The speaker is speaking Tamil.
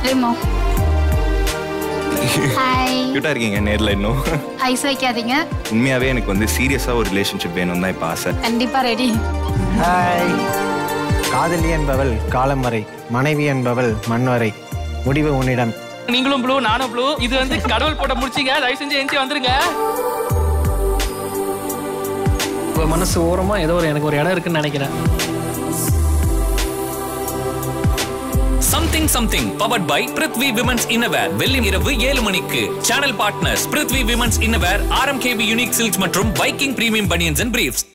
ரிமோ ஹாய் கியூட்டா இருக்கீங்க நேர்ல இன்னும் ஐஸ் வைக்காதீங்க உண்மையாவே எனக்கு வந்து சீரியஸா ஒரு ரிலேஷன்ஷிப் வேணும் தான் இப்ப ஆசை கண்டிப்பா ரெடி ஹாய் காதலி என்பவள் காலம் வரை மனைவி என்பவள் மண் வரை முடிவு உன்னிடம் நீங்களும் ப்ளூ நானும் ப்ளூ இது வந்து கடவுள் போட்ட முடிச்சிங்க தயவு செஞ்சு எஞ்சி வந்துருங்க இப்போ மனசு ஓரமா ஏதோ ஒரு எனக்கு ஒரு இடம் இருக்குன்னு நினைக்கிறேன் something something powered by Prithvi women's innerwear வெள்ளி இரவு ஏழு மணிக்கு channel partners Prithvi women's innerwear RMKP unique silks மற்றும் பைக்கிங் பிரீமியம் பனியன்ஸ் அண்ட் பிரீஃப்ஸ்